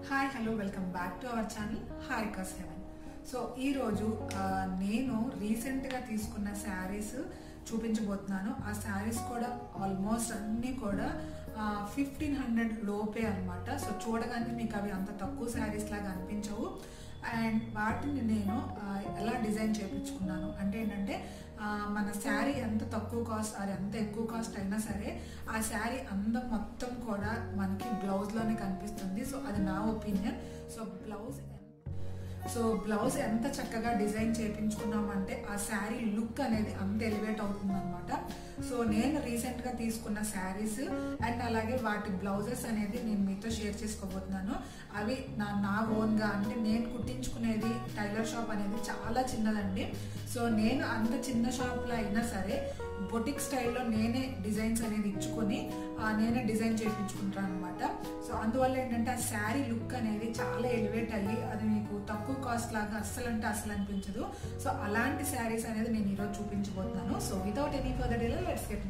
Hi hello welcome back to our channel Harika seven so ఈరోజు ఆ, నేను రీసెంట్గా తీసుకున్న శారీస్ చూపించబోతున్నాను ఆ శారీస్ కూడా ఆల్మోస్ట్ అన్నీ కూడా ఫిఫ్టీన్ హండ్రెడ్ లోపే అనమాట సో చూడగానే మీకు అవి అంత తక్కువ శారీస్ లాగా అనిపించవు అండ్ వాటిని నేను ఆ, ఎలా డిజైన్ చేయించుకున్నాను అంటే ఏంటంటే ఆ, మన శారీ ఎంత తక్కువ కాస్ట్ అది ఎంత ఎక్కువ కాస్ట్ అయినా సరే ఆ శారీ అందం మొత్తం కూడా మనకి బ్లౌజ్లోనే కనిపిస్తుంది సో అది నా opinion so blouse so blouse ఎంత చక్కగా డిజైన్ చేయించుకున్నామంటే ఆ శారీ లుక్ అనేది అంత ఎలివేట్ అవుతుంది అనమాట సో నేను రీసెంట్ గా తీసుకున్న శారీస్ అండ్ అలాగే వాటి బ్లౌజెస్ అనేది నేను మీతో షేర్ చేసుకోబోతున్నాను అవి నా నా ఓన్ గా అంటే నేను కుట్టించుకునేది టైలర్ షాప్ అనేది చాలా చిన్నదండి సో నేను అంత చిన్న షాప్ లో అయినా సరే బొటిక్ స్టైల్లో నేనే డిజైన్స్ అనేది ఇచ్చుకొని ఆ, నేనే డిజైన్ చేయించుకుంటాను అనమాట సో అందువల్ల ఏంటంటే ఆ శారీ లుక్ అనేది చాలా ఎలివేట్ అయ్యి అది మీకు తక్కువ కాస్ట్ లాగా అస్సలు అంటే అస్సలు అనిపించదు సో అలాంటి శారీస్ అనేది నేను ఈరోజు చూపించబోతున్నాను so without any further delay let's get in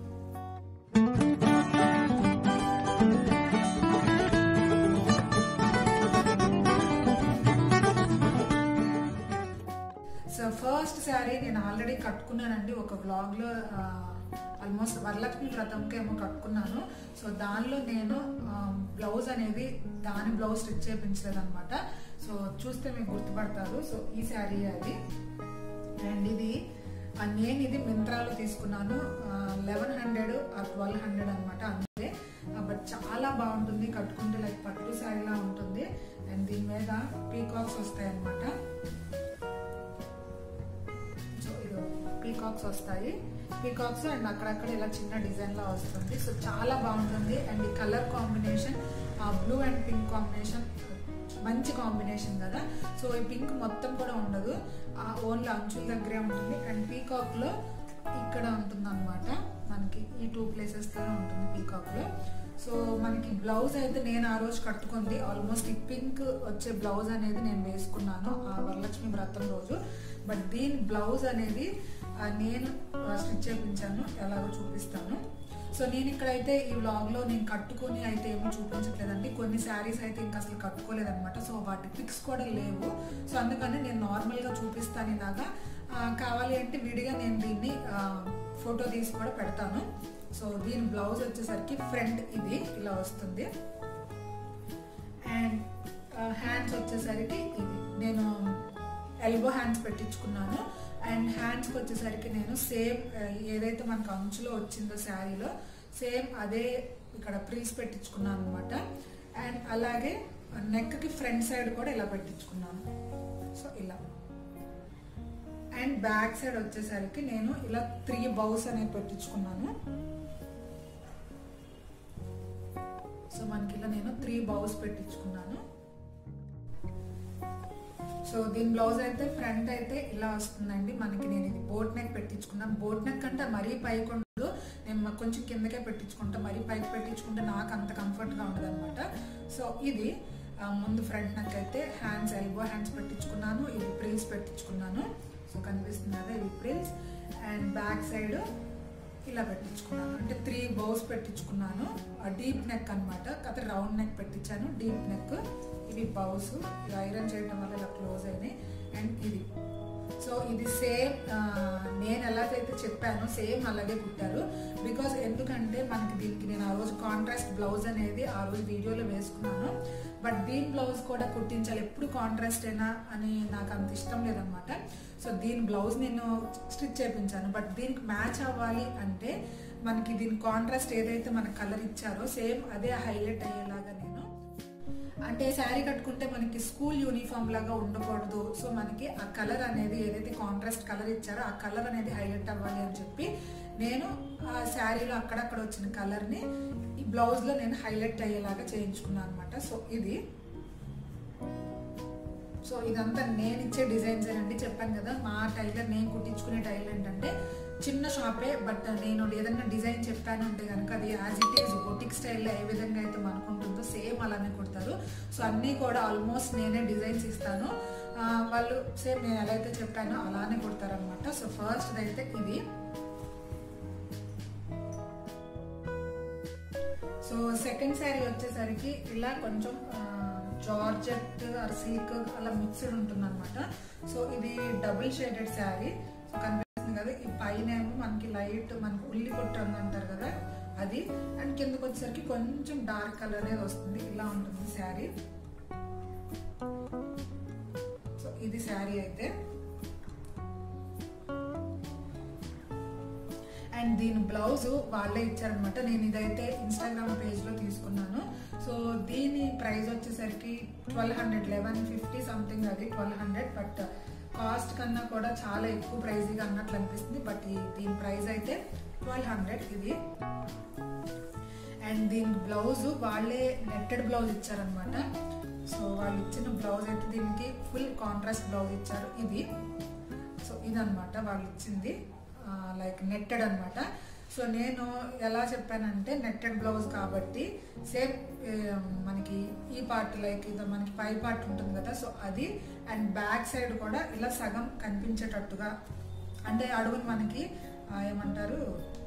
so first sari నేను ఆల్రెడీ కట్టుకున్నానండి ఒక వ్లాగ్ లో ఆల్మోస్ట్ వరలక్ష్మి వ్రతంకి ఏమో కట్టుకున్నాను సో దానిలో నేను బ్లౌజ్ అనేది దాని బ్లౌజ్ స్టిచ్ చేయించలేదు అనమాట సో చూస్తే మీకు గుర్తుపడతారు సో ఈ శారీ అది అండ్ ఇది ఆ, నేను ఇది మింత్రాలో తీసుకున్నాను లెవెన్ హండ్రెడ్ ట్వెల్వ్ హండ్రెడ్ అనమాట అంతే బట్ చాలా బాగుంటుంది కట్టుకుంటే లైక్ పట్టు శారీలా ఉంటుంది అండ్ దీని మీద పీకాక్స్ వస్తాయి అనమాట సో ఇది పీకాక్స్ వస్తాయి పీకాక్స్ అండ్ అక్కడక్కడ ఇలా చిన్న డిజైన్ లా వస్తుంది సో చాలా బాగుంటుంది అండ్ ఈ colour combination blue and pink combination మంచి కాంబినేషన్ కదా సో ఈ పింక్ మొత్తం కూడా ఉండదు ఓన్లీ అంచుల దగ్గరే ఉంటుంది అండ్ పీకాక్ లో ఇక్కడ ఉంటుంది అనమాట మనకి ఈ టూ ప్లేసెస్ లోనే ఉంటుంది పీకాక్ లో సో మనకి బ్లౌజ్ అయితే నేను ఆ రోజు కట్టుకుంది ఆల్మోస్ట్ ఈ పింక్ వచ్చే బ్లౌజ్ అనేది నేను వేసుకున్నాను ఆ వరలక్ష్మి వ్రతం రోజు బట్ దీని బ్లౌజ్ అనేది ఆ, నేను స్టిచ్ చేయించాను ఎలాగో చూపిస్తాను సో నేను ఇక్కడైతే ఈ వ్లాగ్ లో నేను కట్టుకొని అయితే ఏమీ చూపించట్లేదండి కొన్ని శారీస్ అయితే ఇంకా అసలు కట్టుకోలేదన్నమాట సో వాటి పిక్స్ కూడా లేవు సో అందుకని నేను నార్మల్ గా చూపిస్తాను ఇలాగా ఆ, కావాలి అంటే విడిగా నేను దీన్ని ఫోటో తీసి కూడా పెడతాను సో దీని బ్లౌజ్ వచ్చేసరికి ఫ్రంట్ ఇది ఇలా వస్తుంది అండ్ హ్యాండ్స్ వచ్చేసరికి ఇది నేను ఎల్బో హ్యాండ్స్ పెట్టించుకున్నాను అండ్ హ్యాండ్స్కి వచ్చేసరికి నేను సేమ్ ఏదైతే మనకు అంచులో వచ్చిందో శారీలో సేమ్ అదే ఇక్కడ ప్రీస్ పెట్టించుకున్నాను అనమాట అండ్ అలాగే నెక్కి ఫ్రంట్ సైడ్ కూడా ఇలా పెట్టించుకున్నాను సో ఇలా అండ్ బ్యాక్ సైడ్ వచ్చేసరికి నేను ఇలా త్రీ బౌస్ అనేది పెట్టించుకున్నాను సో మనకి ఇలా నేను త్రీ బౌస్ పెట్టించుకున్నాను సో దీని బ్లౌజ్ అయితే ఫ్రంట్ అయితే ఇలా వస్తుందండి మనకి నేను ఇది బోట్ నెక్ పెట్టించుకున్నాను బోట్ నెక్ అంటే మరీ పైకి ఉండదు నేను మ- కొంచెం కిందకే పెట్టించుకుంటా మరీ పైకి పెట్టించుకుంటే నాకు అంత కంఫర్ట్ గా ఉండదు అనమాట సో ఇది ఆ, ముందు ఫ్రంట్ నెక్ అయితే హ్యాండ్స్ ఎల్బో హ్యాండ్స్ పెట్టించుకున్నాను ఇది ప్రిల్స్ పెట్టించుకున్నాను సో కనిపిస్తుంది కదా ఇది ప్రిల్స్ అండ్ బ్యాక్ సైడ్ ఇలా పెట్టించుకున్నాను అంటే త్రీ బౌస్ పెట్టించుకున్నాను డీప్ నెక్ అనమాట కాకపోతే రౌండ్ నెక్ పెట్టించాను డీప్ నెక్ ఇవి బౌస్ ఇది ఐరన్ చేయడం వల్ల ఇలా క్లోజ్ అయినాయి అండ్ ఇది సో ఇది సేమ్ నేను ఎలాగైతే చెప్పానో సేమ్ అలాగే కుట్టారు బికాస్ ఎందుకంటే మనకి దీనికి నేను ఆ రోజు కాంట్రాస్ట్ బ్లౌజ్ అనేది ఆ రోజు వీడియోలో వేసుకున్నాను బట్ దీని బ్లౌజ్ కూడా కుట్టించాలి ఎప్పుడు కాంట్రాస్ట్ అయినా అని నాకు అంత ఇష్టం లేదనమాట సో దీని బ్లౌజ్ నేను స్టిచ్ చేయించాను బట్ దీనికి మ్యాచ్ అవ్వాలి అంటే మనకి దీని కాంట్రాస్ట్ ఏదైతే మన కలర్ ఇచ్చారో సేమ్ అదే హైలైట్ అయ్యేలాగా నేను అంటే శారీ కట్టుకుంటే మనకి స్కూల్ యూనిఫామ్ లాగా ఉండకూడదు సో మనకి ఆ కలర్ అనేది ఏదైతే కాంట్రాస్ట్ కలర్ ఇచ్చారో ఆ కలర్ అనేది హైలైట్ అవ్వాలి అని చెప్పి నేను ఆ శారీలో అక్కడక్కడ వచ్చిన కలర్ ని ఈ బ్లౌజ్ లో నేను హైలైట్ అయ్యేలాగా చేయించుకున్నాను అనమాట సో ఇది సో ఇదంతా నేను ఇచ్చే డిజైన్స్ అండి చెప్పాను కదా మా టైలర్ నేను కుట్టించుకునే టైలర్ ఏంటంటే చిన్న షాపే బట్ నేను ఏదన్నా డిజైన్ చెప్పాను అంటే కనుక అది యాజ్ ఇట్ ఈస్ బొటిక్ స్టైల్లో ఏ విధంగా అయితే మనకుంటుందో సేమ్ అలానే కుడతారు సో అన్నీ కూడా ఆల్మోస్ట్ నేనే డిజైన్స్ ఇస్తాను ఆ, వాళ్ళు సేమ్ నేను ఎలా అయితే చెప్పానో అలానే కుడతారు అనమాట సో ఫస్ట్ అయితే ఇది సో సెకండ్ శారీ వచ్చేసరికి ఇలా కొంచెం జార్జెట్ ఆర్ సిల్క్ అలా మిక్స్డ్ ఉంటుంది అనమాట సో ఇది డబుల్ షేడెడ్ శారీ సో కనిపిస్తుంది కదా ఈ పైన ఏమో మనకి లైట్ మనకి ఉల్లి కొట్టు రంగు అంటారు కదా అది అండ్ కిందకి వచ్చేసరికి కొంచెం డార్క్ కలర్ అనేది వస్తుంది ఇలా ఉంటుంది శారీ సో ఇది శారీ అయితే అండ్ దీని బ్లౌజ్ వాళ్ళే ఇచ్చారనమాట నేను ఇదైతే ఇన్స్టాగ్రామ్ పేజ్ లో తీసుకున్నాను సో దీని ప్రైస్ వచ్చేసరికి twelve hundred eleven fifty something అది ట్వెల్వ్ హండ్రెడ్ బట్ కాస్ట్ కన్నా కూడా చాలా ఎక్కువ ప్రైజ్గా అన్నట్లు అనిపిస్తుంది బట్ ఈ దీని ప్రైస్ అయితే ట్వెల్వ్ హండ్రెడ్ ఇది అండ్ దీని బ్లౌజ్ వాళ్ళే నెట్టెడ్ బ్లౌజ్ ఇచ్చారనమాట సో వాళ్ళు ఇచ్చిన బ్లౌజ్ అయితే దీనికి ఫుల్ కాంట్రాస్ట్ బ్లౌజ్ ఇచ్చారు ఇది సో ఇదనమాట వాళ్ళు ఇచ్చింది లైక్ నెట్టెడ్ అనమాట సో నేను ఎలా చెప్పానంటే నెట్టెడ్ బ్లౌజ్ కాబట్టి సేమ్ మనకి ఈ పార్ట్ లైక్ ఇది మనకి పై పార్ట్ ఉంటుంది కదా సో అది అండ్ బ్యాక్ సైడ్ కూడా ఇలా సగం కనిపించేటట్టుగా అంటే అడుగుని మనకి ఆ, ఏమంటారు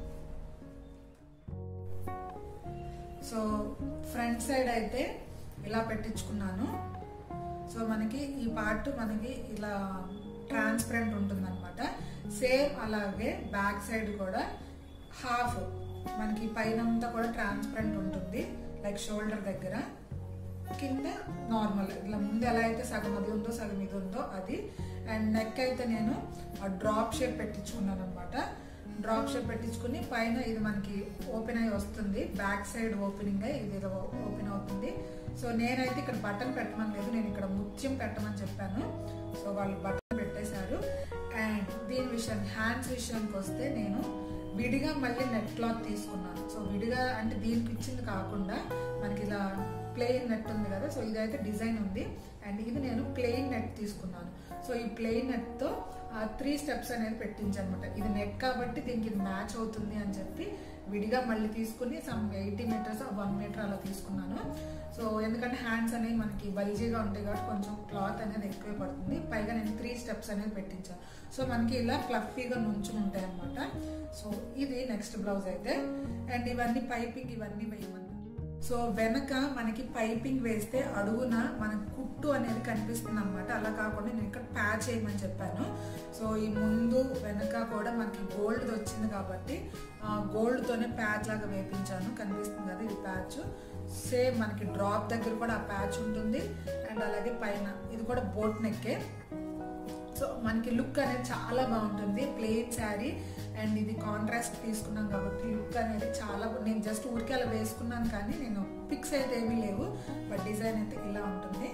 సో ఫ్రంట్ సైడ్ అయితే ఇలా పెట్టించుకున్నాను సో మనకి ఈ పార్ట్ మనకి ఇలా ట్రాన్స్పరెంట్ ఉంటుందన్నమాట సేమ్ అలాగే బ్యాక్ సైడ్ కూడా హాఫ్ మనకి పైన అంతా కూడా ట్రాన్స్పరెంట్ ఉంటుంది లైక్ షోల్డర్ దగ్గర కింద నార్మల్ ఇట్లా ముందు ఎలా అయితే సగం అది ఉందో సగం ఇది ఉందో అది అండ్ నెక్ అయితే నేను డ్రాప్ షేప్ పెట్టించుకున్నాను అనమాట డ్రాప్ షేప్ పెట్టించుకుని పైన ఇది మనకి ఓపెన్ అయి వస్తుంది బ్యాక్ సైడ్ ఓపెనింగ్ అయ్యి ఇది ఏదో ఓపెన్ అవుతుంది సో నేనైతే ఇక్కడ బటన్ పెట్టమని లేదు నేను ఇక్కడ ముత్యం పెట్టమని చెప్పాను సో వాళ్ళు బటన్ పెట్టేశారు అండ్ దీని విషయం హ్యాండ్స్ విషయానికి వస్తే నేను విడిగా మళ్ళీ నెట్ క్లాత్ తీసుకున్నాను సో విడిగా అంటే దీనికి ఇచ్చింది కాకుండా మనకి ఇలా ప్లెయిన్ నెట్ ఉంది కదా సో ఇదైతే డిజైన్ ఉంది అండ్ ఇది నేను ప్లెయిన్ నెట్ తీసుకున్నాను సో ఈ ప్లెయిన్ నెట్తో త్రీ స్టెప్స్ అనేది పెట్టించనమాట ఇది నెట్ కాబట్టి దీనికి ఇది మ్యాచ్ అవుతుంది అని చెప్పి విడిగా మళ్ళీ తీసుకుని some eighty meters one meter అలా తీసుకున్నాను సో ఎందుకంటే హ్యాండ్స్ అనేవి మనకి బల్జీగా ఉంటాయి కాబట్టి కొంచెం క్లాత్ అనేది ఎక్కువే పడుతుంది పైగా నేను త్రీ స్టెప్స్ అనేది పెట్టించాను సో మనకి ఇలా ఫ్లఫీగా నుంచుని ఉంటాయి అనమాట సో ఇది నెక్స్ట్ బ్లౌజ్ అయితే అండ్ ఇవన్నీ పైపింగ్ ఇవన్నీ వేయమన్నారు సో వెనక మనకి పైపింగ్ వేస్తే అడుగున మన కుట్టు అనేది కనిపిస్తుంది అనమాట అలా కాకుండా నేను ఇక్కడ ప్యాచ్ చేయమని చెప్పాను సో ఈ ముందు వెనక కూడా మనకి గోల్డ్ వచ్చింది కాబట్టి గోల్డ్ తోనే ప్యాచ్ లాగా వేపించాను కనిపిస్తుంది కదా ఇది ప్యాచ్ సేమ్ మనకి డ్రాప్ దగ్గర కూడా ఆ ప్యాచ్ ఉంటుంది అండ్ అలాగే పైన ఇది కూడా బోట్ నెక్కే సో మనకి లుక్ అనేది చాలా బాగుంటుంది ప్లెయిన్ శారీ అండ్ ఇది కాంట్రాస్ట్ తీసుకున్నాం కాబట్టి లుక్ అనేది చాలా నేను జస్ట్ ఊరికే అలా వేసుకున్నాను కానీ నేను పిక్స్ అయితే ఏమీ లేవు బట్ డిజైన్ అయితే ఇలా ఉంటుంది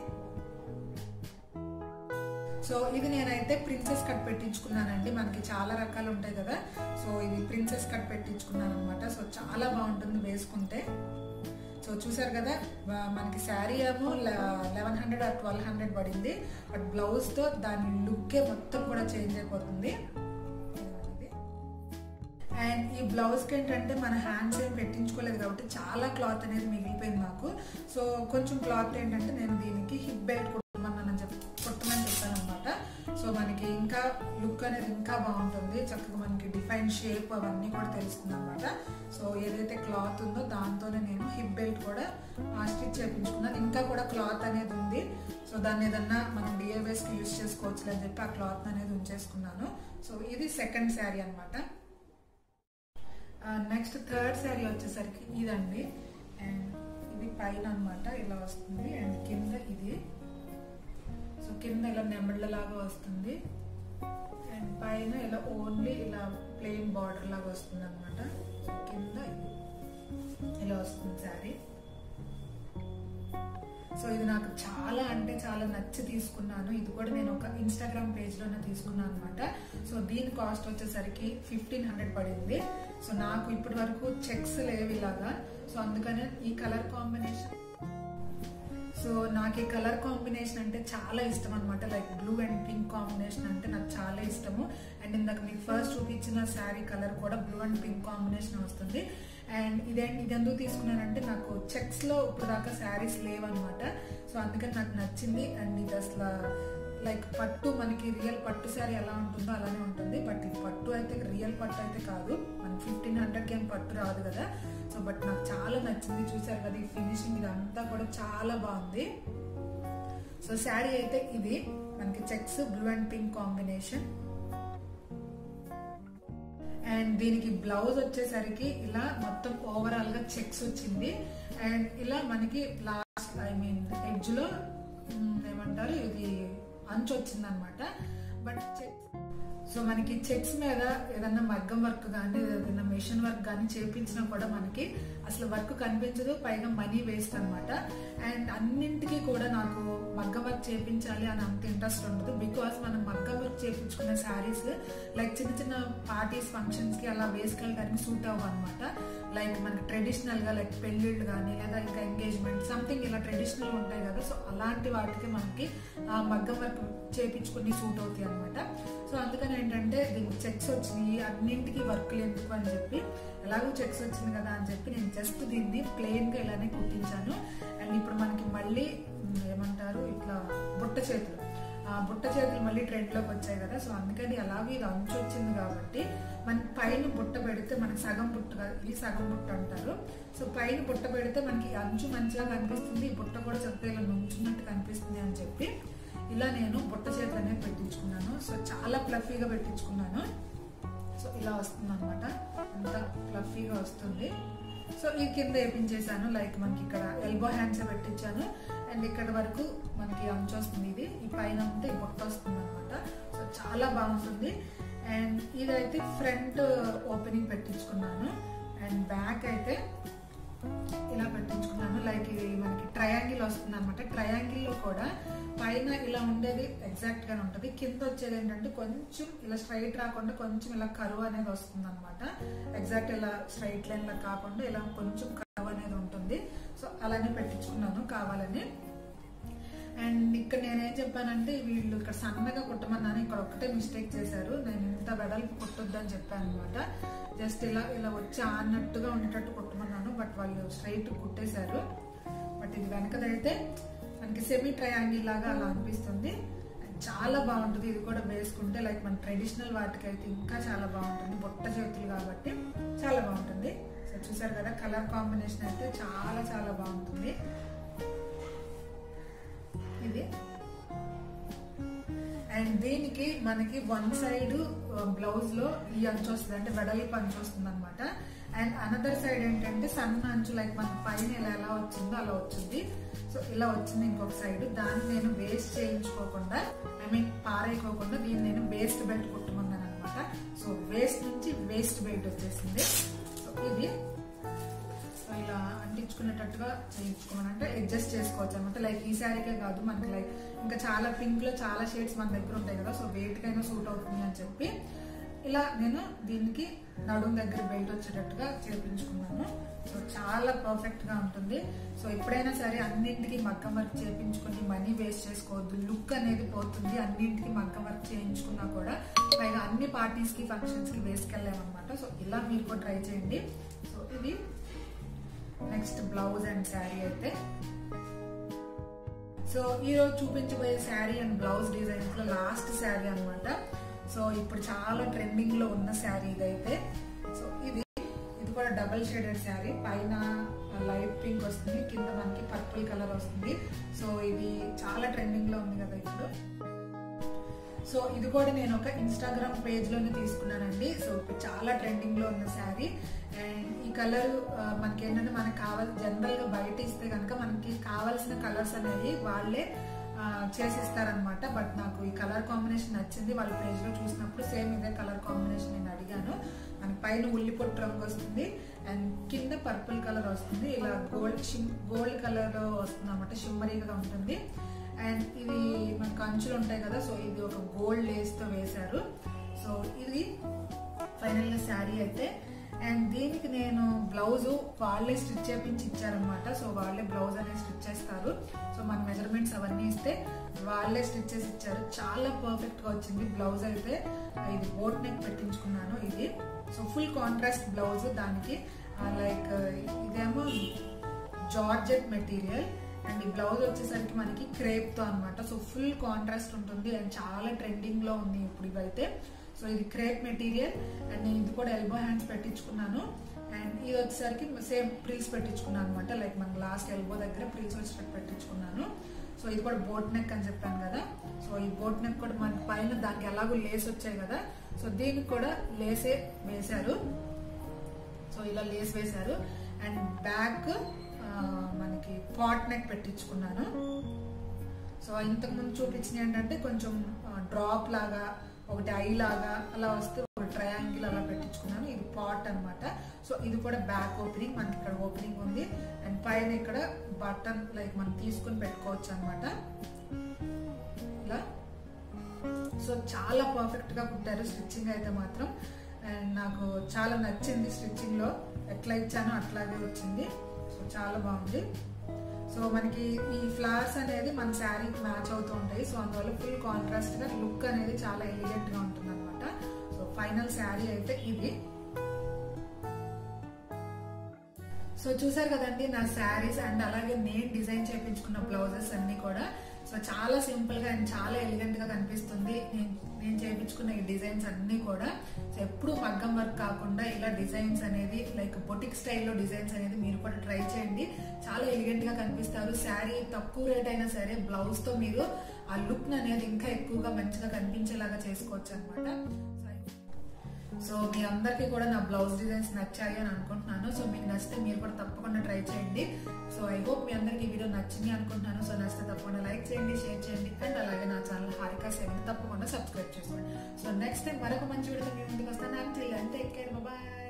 సో ఇది నేనైతే ప్రిన్సెస్ కట్ పెట్టించుకున్నానండి మనకి చాలా రకాలు ఉంటాయి కదా సో ఇది ప్రిన్సెస్ కట్ పెట్టించుకున్నాను అనమాట సో చాలా బాగుంటుంది వేసుకుంటే సో చూసారు కదా వా- మనకి శారీ ఏమో eleven hundred or twelve hundred పడింది బట్ బ్లౌజ్తో దాని లుక్కే మొత్తం కూడా చేంజ్ అయిపోతుంది ఇదిగోండి. అండ్ ఈ బ్లౌజ్కి ఏంటంటే మన హ్యాండ్స్ ఏం పెట్టించుకోలేదు కాబట్టి చాలా క్లాత్ అనేది మిగిలిపోయింది నాకు సో కొంచెం క్లాత్ ఏంటంటే నేను దీనికి హిప్ బెల్ట్ కుట్టమన్నానని చెప్పి కుట్టమని చెప్పాను అనమాట సో మనకి ఇంకా లుక్ అనేది ఇంకా బాగుంటుంది చక్కగా మనకి డిఫైన్ షేప్ అవన్నీ కూడా తెలుస్తుంది అనమాట సో ఏదైతే క్లాత్ ఉందో దాంతోనే నేను హిప్ బెల్ట్ కూడా స్టిచ్ చేయించుకున్నాను ఇంకా కూడా క్లాత్ అనేది ఉంది సో దాన్ని ఏదన్నా మనం డిఏవేస్కి యూస్ చేసుకోవచ్చు అని చెప్పి ఆ క్లాత్ అనేది ఉంచేసుకున్నాను సో ఇది సెకండ్ శారీ అనమాట నెక్స్ట్ థర్డ్ శారీ వచ్చేసరికి ఇదండి అండ్ ఇది పైన అన్నమాట ఇలా వస్తుంది అండ్ కింద ఇది సో కింద ఇలా నెమళ్ళలాగా వస్తుంది అండ్ పైన ఇలా ఓన్లీ ఇలా ప్లెయిన్ బార్డర్ లాగా వస్తుంది అనమాట కింద ఇది. ఇలా వస్తుంది శారీ సో ఇది నాకు చాలా అంటే చాలా నచ్చి తీసుకున్నాను ఇది కూడా నేను ఒక ఇన్స్టాగ్రామ్ పేజ్ లోనే తీసుకున్నాను అనమాట సో దీని కాస్ట్ వచ్చేసరికి ఫిఫ్టీన్ హండ్రెడ్ పడింది సో నాకు ఇప్పటి వరకు చెక్స్ లేవు ఇలాగా సో అందుకనే ఈ కలర్ కాంబినేషన్ సో నాకు ఈ కలర్ కాంబినేషన్ అంటే చాలా ఇష్టం అనమాట like blue and pink combination అంటే నాకు చాలా ఇష్టము అండ్ ఇందాక మీకు ఫస్ట్ చూపించిన శారీ కలర్ కూడా బ్లూ అండ్ పింక్ కాంబినేషన్ వస్తుంది అండ్ ఇదే ఇది ఎందుకు తీసుకున్నానంటే నాకు చెక్స్ లో ఇప్పుడు దాకా శారీస్ లేవన్నమాట సో అందుకని నాకు నచ్చింది అండ్ ఇది అసలు లైక్ పట్టు మనకి రియల్ పట్టు శారీ ఎలా ఉంటుందో అలానే ఉంటుంది బట్ ఇది పట్టు అయితే రియల్ పట్టు అయితే కాదు మనకి ఫిఫ్టీన్ హండ్రెడ్కి ఏం పట్టు రాదు కదా సో బట్ నాకు చాలా నచ్చింది చూసారు కదా ఈ ఫినిషింగ్ ఇదంతా కూడా చాలా బాగుంది సో శారీ అయితే ఇది మనకి checks blue and pink combination and దీనికి బ్లౌజ్ వచ్చేసరికి ఇలా మొత్తం ఓవరాల్ గా చెక్స్ వచ్చింది అండ్ ఇలా మనకి లాస్ట్ ఐ మీన్ ఎడ్జ్ లో మ్, ఏమంటారు ఇది అంచు వచ్చింది అనమాట బట్ చెక్స్ సో మనకి చెక్స్ మీద ఏదన్నా మగ్గం వర్క్ కానీ ఏదైనా మిషన్ వర్క్ కానీ చేపించినా కూడా మనకి అసలు వర్క్ కనిపించదు పైగా మనీ వేస్ట్ అన్నమాట అండ్ అన్నింటికి కూడా నాకు మగ్గం వర్క్ చేపించాలి అని అంత ఇంట్రెస్ట్ ఉండదు బికాస్ మనం మగ్గం వర్క్ చేపించుకున్న శారీస్ లైక్ చిన్న చిన్న పార్టీస్ ఫంక్షన్స్ కి అలా వేసుకెళ్ళడానికి సూట్ అవ్వ అనమాట లైక్ మనకి ట్రెడిషనల్ గా లైక్ పెళ్ళిళ్ళు కానీ లేదా ఇంకా ఎంగేజ్మెంట్ సంథింగ్ ఇలా ట్రెడిషనల్ ఉంటాయి కదా సో అలాంటి వాటికి మనకి ఆ మగ్గం వర్క్ చేపించుకుని సూట్ అవుతాయి అనమాట సో అందుకని ఏంటంటే దీనికి చెక్స్ వచ్చినాయి అన్నింటికి వర్క్లు ఎందుకు అని చెప్పి ఎలాగో చెక్స్ వచ్చింది కదా అని చెప్పి నేను జస్ట్ దీన్ని ప్లెయిన్ గా ఇలానే కుట్టించాను అండ్ ఇప్పుడు మనకి మళ్ళీ ఉమ్, ఏమంటారు ఇట్లా బుట్ట చేతులు ఆ బుట్ట చేతులు మళ్ళీ ట్రెండ్ లోకి వచ్చాయి కదా సో అందుకని అలాగే ఇది అంచు వచ్చింది కాబట్టి మనకి పైన బుట్ట పెడితే మనకి సగం బుట్ట కాదు, ఇది సగం బుట్ట అంటారు సో పైన బుట్ట పెడితే మనకి ఈ అంచు మంచిగా కనిపిస్తుంది ఈ బుట్ట కూడా చక్కగా ఇలా నుంచున్నట్టు కనిపిస్తుంది అని చెప్పి ఇలా నేను బుట్ట చేతులు అనేది పెట్టించుకున్నాను సో చాలా ఫ్లఫీగా పెట్టించుకున్నాను సో ఇలా వస్తుంది అనమాట అంత ఫ్లఫీగా వస్తుంది సో ఈ కింద వేపించేసాను లైక్ మనకి ఇక్కడ ఎల్బో హ్యాండ్స్ పెట్టించాను అండ్ ఇక్కడ వరకు మనకి అంచు వస్తుంది ఇది ఈ పైన అంతా ఈ బుట్ట వస్తుంది అనమాట సో చాలా బాగుంటుంది అండ్ ఇదైతే ఫ్రంట్ ఓపెనింగ్ పెట్టించుకున్నాను అండ్ బ్యాక్ అయితే ఇలా పెట్టించుకున్నాను లైక్ ఇది మనకి ట్రయాంగిల్ వస్తుంది అనమాట ట్రయాంగిల్ లో కూడా పైన ఇలా ఉండేది ఎగ్జాక్ట్ గానే ఉంటది కింద వచ్చేది ఏంటంటే కొంచెం ఇలా స్ట్రైట్ రాకుండా కొంచెం ఇలా కరువు అనేది వస్తుంది అనమాట ఎగ్జాక్ట్ ఇలా స్ట్రైట్ లైన్ లా కాకుండా ఇలా కొంచెం కరువు అనేది ఉంటుంది సో అలానే పెట్టించుకున్నాను కావాలని అండ్ ఇక్కడ నేనేం చెప్పానంటే వీళ్ళు ఇక్కడ సన్నగా కుట్టమన్నాను ఇక్కడ ఒక్కటే మిస్టేక్ చేశారు నేను ఇంత వెడల్పు కుట్టొద్దు అని చెప్పాను అనమాట జస్ట్ ఇలా ఇలా వచ్చి ఆన్నట్టుగా ఉండేటట్టు కుట్టమన్నాను బట్ వాళ్ళు స్ట్రైట్ కుట్టేశారు బట్ ఇది వెనకదైతే మనకి సెమీ ట్రయాంగిల్ లాగా అలా అనిపిస్తుంది And చాలా బాగుంటుంది ఇది కూడా వేసుకుంటే లైక్ మన ట్రెడిషనల్ వాటికి అయితే ఇంకా చాలా బాగుంటుంది బుట్ట చేతులు కాబట్టి చాలా బాగుంటుంది సో చూసారు కదా కలర్ కాంబినేషన్ అయితే చాలా చాలా బాగుంటుంది ఇది అండ్ దీనికి మనకి వన్ సైడ్ బ్లౌజ్ లో ఈ అంచు వస్తుంది అంటే వెడల్పు అంచు వస్తుంది అనమాట అండ్ అనదర్ సైడ్ ఏంటంటే సన్న అంచు లైక్ మన పైన ఇలా ఎలా వచ్చిందో అలా వచ్చింది సో ఇలా వచ్చింది ఇంకొక సైడ్ దాన్ని నేను వేస్ట్ చేయించుకోకుండా ఐ మీన్ పారేయకోకుండా దీన్ని నేను వేస్ట్ బెల్ట్ కుట్టమన్నాను అనమాట సో వేస్ట్ నుంచి వేస్ట్ బెల్ట్ వచ్చేసింది సో ఇది సో ఇలా అంటించుకునేటట్టుగా చేయించుకోమని అంటే అడ్జస్ట్ చేసుకోవచ్చు అనమాట లైక్ ఈ శారీకే కాదు మనకి లైక్ ఇంకా చాలా పింక్ లో చాలా షేడ్స్ మన దగ్గర ఉంటాయి కదా సో వేటికైనా సూట్ అవుతుంది అని చెప్పి ఇలా నేను దీనికి నడుము దగ్గర బెల్ట్ వచ్చేటట్టుగా చేపించుకున్నాను సో చాలా పర్ఫెక్ట్ గా ఉంటుంది సో ఎప్పుడైనా సరే అన్నింటికి మగ్గం వర్క్ చేయించుకుని మనీ వేస్ట్ చేసుకోవద్దు లుక్ అనేది పోతుంది అన్నింటికి మగ్గం వర్క్ చేయించుకున్నా కూడా పైగా అన్ని పార్టీస్ కి ఫంక్షన్స్ కి వేసుకెళ్ళామన్నమాట సో ఇలా మీరు కూడా ట్రై చేయండి సో ఇది నెక్స్ట్ బ్లౌజ్ అండ్ శారీ అయితే సో ఈ రోజు చూపించబోయే శారీ అండ్ బ్లౌజ్ డిజైన్స్ లో లాస్ట్ శారీ అన్నమాట సో ఇప్పుడు చాలా ట్రెండింగ్ లో ఉన్న శారీ ఇదైతే సో ఇది ఇది కూడా డబల్ షేడెడ్ శారీ పైన లైట్ పింక్ వస్తుంది కింద మనకి పర్పుల్ కలర్ వస్తుంది సో ఇది చాలా ట్రెండింగ్ లో ఉంది కదా ఇప్పుడు సో ఇది కూడా నేను ఒక ఇన్స్టాగ్రామ్ పేజ్ లోనే తీసుకున్నానండి సో ఇప్పుడు చాలా ట్రెండింగ్ లో ఉన్న శారీ అండ్ ఈ కలర్ మనకి ఏంటంటే మనకి కావాలి జనరల్ గా బయట ఇస్తే కనుక మనకి కావాల్సిన కలర్స్ అనేవి వాళ్ళే ఆ, చేసిస్తారనమాట బట్ నాకు ఈ కలర్ కాంబినేషన్ నచ్చింది వాళ్ళ పేజ్ లో చూసినప్పుడు సేమ్ ఇదే కలర్ కాంబినేషన్ నేను అడిగాను మనకి పైన ఉల్లి పొట్టు రంగు వస్తుంది అండ్ కింద పర్పుల్ కలర్ వస్తుంది ఇలా గోల్డ్ షిమ్ గోల్డ్ కలర్ వస్తుంది అనమాట షిమ్మరీగా ఉంటుంది అండ్ ఇది మనకు అంచులు ఉంటాయి కదా సో ఇది ఒక గోల్డ్ లేస్ తో వేశారు సో ఇది ఫైనల్ గా శారీ అయితే అండ్ దీనికి నేను బ్లౌజ్ వాళ్ళే స్టిచ్ చేపించి ఇచ్చారనమాట సో వాళ్ళే బ్లౌజ్ అనేది స్టిచ్ చేస్తారు సో మన మెజర్మెంట్స్ అవన్నీ ఇస్తే వాళ్ళే స్టిచ్ చేసి ఇచ్చారు చాలా పర్ఫెక్ట్ గా వచ్చింది బ్లౌజ్ అయితే ఇది బోట్ నెక్ పెట్టించుకున్నాను ఇది సో ఫుల్ కాంట్రాస్ట్ బ్లౌజ్ దానికి లైక్ ఇదేమో జార్జెట్ మెటీరియల్ అండ్ ఈ బ్లౌజ్ వచ్చేసరికి మనకి క్రేప్ తో అనమాట సో ఫుల్ కాంట్రాస్ట్ ఉంటుంది అండ్ చాలా ట్రెండింగ్ లో ఉంది ఇప్పుడు ఇవైతే సో ఇది క్రేప్ మెటీరియల్ అండ్ నేను ఇది కూడా ఎల్బో హ్యాండ్స్ పెట్టించుకున్నాను అండ్ ఇది వచ్చేసరికి సేమ్ ప్రిల్స్ పెట్టించుకున్నాను అనమాట లైక్ మన లాస్ట్ ఎల్బో దగ్గర ప్రిల్స్ వచ్చేటట్టు పెట్టించుకున్నాను సో ఇది కూడా బోట్ నెక్ అని చెప్పాను కదా సో ఈ బోట్ నెక్ కూడా మన పైన దానికి ఎలాగో లేస్ వచ్చాయి కదా సో దీనికి కూడా లేసే వేశారు సో ఇలా లేస్ వేశారు అండ్ బ్యాక్ మనకి పాట్ నెక్ పెట్టించుకున్నాను సో ఇంతకు ముందు చూపించిన ఏంటంటే కొంచెం డ్రాప్ లాగా ఒకటి ఐ లాగా అలా వస్తే ఒక ట్రయాంగిల్ అలా పెట్టించుకున్నాను ఇది పాట్ అన్నమాట సో ఇది కూడా బ్యాక్ ఓపెనింగ్ మనకి ఇక్కడ ఓపెనింగ్ ఉంది అండ్ పైన ఇక్కడ బటన్ లైక్ మనం తీసుకుని పెట్టుకోవచ్చు అనమాట ఇలా సో చాలా పర్ఫెక్ట్ గా కుట్టారు స్టిచ్చింగ్ అయితే మాత్రం అండ్ నాకు చాలా నచ్చింది స్టిచ్చింగ్ లో ఎట్లా ఇచ్చానో అట్లాగే వచ్చింది సో చాలా బాగుంది సో మనకి ఈ ఫ్లవర్స్ అనేది మన శారీకి మ్యాచ్ అవుతూ ఉంటాయి సో అందువల్ల ఫుల్ కాంట్రాస్ట్ గా లుక్ అనేది చాలా ఎలిగెంట్ గా ఉంటుంది అనమాట సో ఫైనల్ శారీ అయితే ఇది సో చూసారు కదండి నా శారీస్ అండ్ అలాగే నేను డిజైన్ చేయించుకున్న బ్లౌజెస్ అన్ని కూడా సో చాలా సింపుల్ గా అండ్ చాలా ఎలిగెంట్ గా కనిపిస్తుంది నేను నేను చేయించుకున్న ఈ డిజైన్స్ అన్ని కూడా సో ఎప్పుడు మగ్గం వర్క్ కాకుండా ఇలా డిజైన్స్ అనేది లైక్ బొటిక్ స్టైల్లో డిజైన్స్ అనేది మీరు కూడా ట్రై చేయండి చాలా ఎలిగెంట్ గా కనిపిస్తారు శారీ తక్కువ రేట్ అయినా సరే బ్లౌజ్ తో మీరు ఆ లుక్ అనేది ఇంకా ఎక్కువగా మంచిగా కనిపించేలాగా చేసుకోవచ్చు అనమాట సో మీ అందరికీ కూడా నా బ్లౌజ్ డిజైన్స్ నచ్చాయి అని అనుకుంటున్నాను సో మీకు నచ్చితే మీరు కూడా తప్పకుండా ట్రై చేయండి సో ఐ హోప్ మీ అందరికీ ఈ వీడియో నచ్చింది అనుకుంటున్నాను సో నచ్చితే తప్పకుండా లైక్ చేయండి షేర్ చేయండి అండ్ అలాగే నా ఛానల్ హారికా సెవెన్ తప్పకుండా సబ్స్క్రైబ్ చేసుకోండి సో నెక్స్ట్ టైం మరొక మంచి వీడియో మీ ముందుకు వస్తాను అంటే టేక్ కేర్ బాయ్